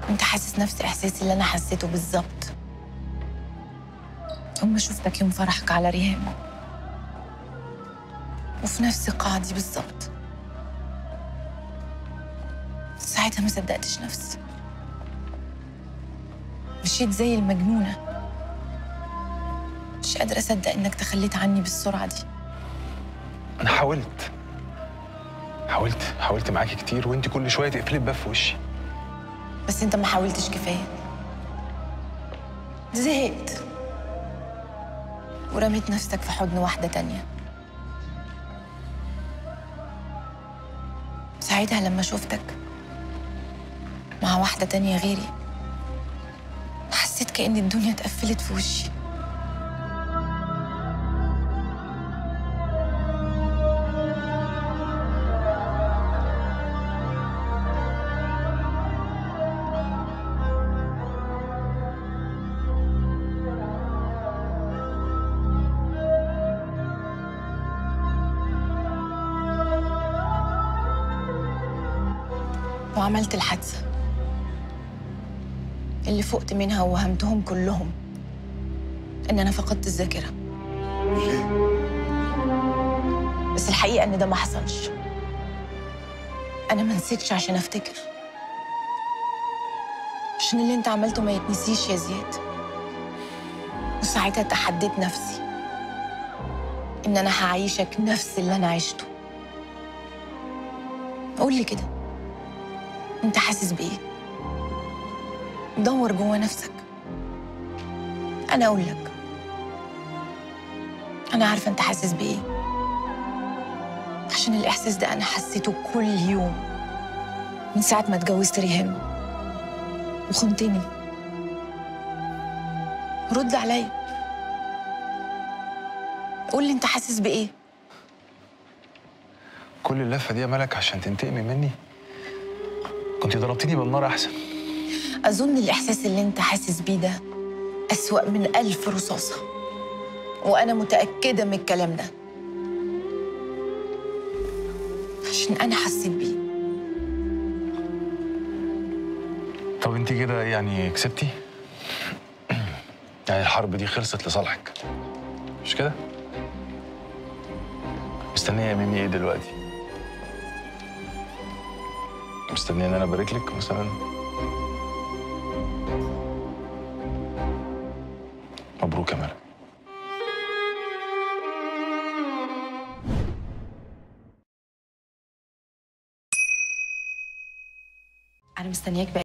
انت حاسس نفس احساسي اللي انا حسيته بالظبط يوم ما شفتك يوم فرحك على ريهام وفي نفس قاعدي بالظبط ساعتها ما صدقتش نفسي مشيت زي المجنونة مش قادرة أصدق إنك تخليت عني بالسرعة دي انا حاولت حاولت حاولت معاكي كتير وانت كل شويه تقفلي الباب في وشي بس أنت ما حاولتش كفاية زهقت ورميت نفسك في حضن واحدة تانية ساعتها لما شفتك مع واحدة تانية غيري حسيت كأن الدنيا اتقفلت في وشي وعملت الحادثة اللي فقت منها ووهمتهم كلهم إن أنا فقدت الذاكرة بس الحقيقة إن ده ما حصلش أنا ما نسيتش عشان أفتكر عشان اللي أنت عملته ما يتنسيش يا زياد وساعتها تحديت نفسي إن أنا هعيشك نفس اللي أنا عشته قول لي كده انت حاسس بايه دور جوه نفسك انا اقول لك انا عارفه انت حاسس بايه عشان الاحساس ده انا حسيته كل يوم من ساعه ما اتجوزت ريهام وخنتني رد عليا قول لي انت حاسس بايه كل اللفه دي يا ملك عشان تنتقمي مني كنت ضربتني بالنار احسن أظن الإحساس اللي أنت حاسس بيه ده أسوأ من ألف رصاصة وأنا متأكدة من الكلام ده عشان أنا حسيت بيه طب انت كده يعني كسبتي يعني الحرب دي خلصت لصالحك مش كده مستنيه مني ايه دلوقتي مستنيه ان انا ابارك لك مثلا مبروك يا ملك أنا مستنياك بقى